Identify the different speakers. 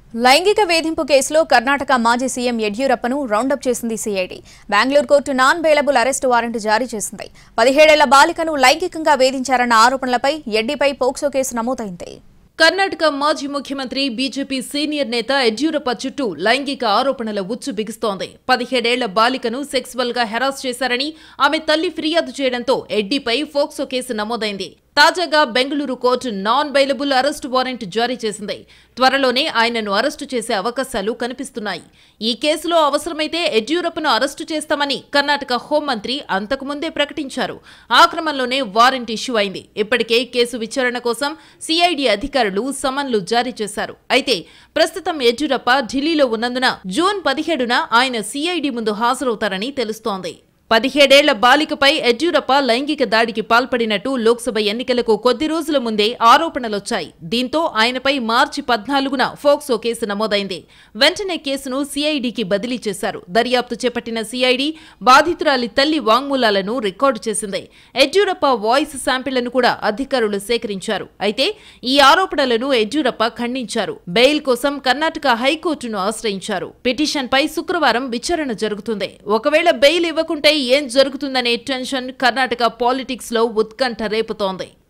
Speaker 1: లైంగిక వేధింపు కేసులో కర్ణాటక మాజీ సీఎం యడ్యూరప్పను రౌండప్ చేసింది CID Bengaluru court non bailable arrest warrant జారీ చేసింది పదిహేడేళ్ల బాలికను లైంగికంగా వేధించారన్న ఆరోపణలపై ఎడ్డీపై పోక్సో కేసు నమోదైంది
Speaker 2: కర్ణాటక మాజీ ముఖ్యమంత్రి బీజేపీ సీనియర్ నేత యడ్యూరప్ప చుట్టూ లైంగిక ఆరోపణల ఉచ్చు బిగుస్తోంది పదిహేడేళ్ల బాలికను సెక్సువల్ గా హెరాస్ చేశారని ఆమె తల్లి ఫిర్యాదు చేయడంతో ఎడ్డీపై ఫోక్సో కేసు నమోదైంది తాజాగా Bengaluru court non bailable arrest warrant జారీ చేసింది త్వరలోనే ఆయనను అరెస్టు చేసే అవకాశాలు కనిపిస్తున్నాయి ఈ కేసులో అవసరమైతే యడ్యూరప్పను అరెస్టు చేస్తామని కర్ణాటక హోంమంత్రి అంతకుముందే ప్రకటించారు ఆ క్రమంలోనే వారెంట్ ఇష్యూ అయింది ఇప్పటికే కేసు విచారణ కోసం సిఐడి అధికారులు సమన్లు జారీ చేశారు అయితే ప్రస్తుతం యడ్యూరప్ప ఢిల్లీలో ఉన్నందున జూన్ పదిహేడున ఆయన సిఐడి ముందు హాజరవుతారని తెలుస్తోంది పదిహేడేళ్ల బాలికపై యడ్యూరప్ప లైంగిక దాడికి పాల్పడినట్టు లోక్సభ ఎన్నికలకు కొద్ది రోజుల ముందే ఆరోపణలొచ్చాయి దీంతో ఆయనపై మార్చి పద్నాలుగున ఫోక్సో కేసు నమోదైంది వెంటనే కేసును సిఐడికి బదిలీ చేశారు దర్యాప్తు చేపట్టిన సిఐడి బాధితురాలి తల్లి వాంగ్మూలాలను రికార్డు చేసింది యడ్యూరప్ప వాయిస్ శాంపిళ్లను కూడా అధికారులు సేకరించారు అయితే ఈ ఆరోపణలను యడ్యూరప్ప ఖండించారు బెయిల్ కోసం కర్ణాటక హైకోర్టును ఆశ్రయించారు పిటిషన్పై శుక్రవారం విచారణ జరుగుతుంది ఒకవేళ బెయిల్ ఇవ్వకుంటే ఏం జరుగుతుందనే టెన్షన్ కర్ణాటక పాలిటిక్స్ లో ఉత్కంఠ రేపుతోంది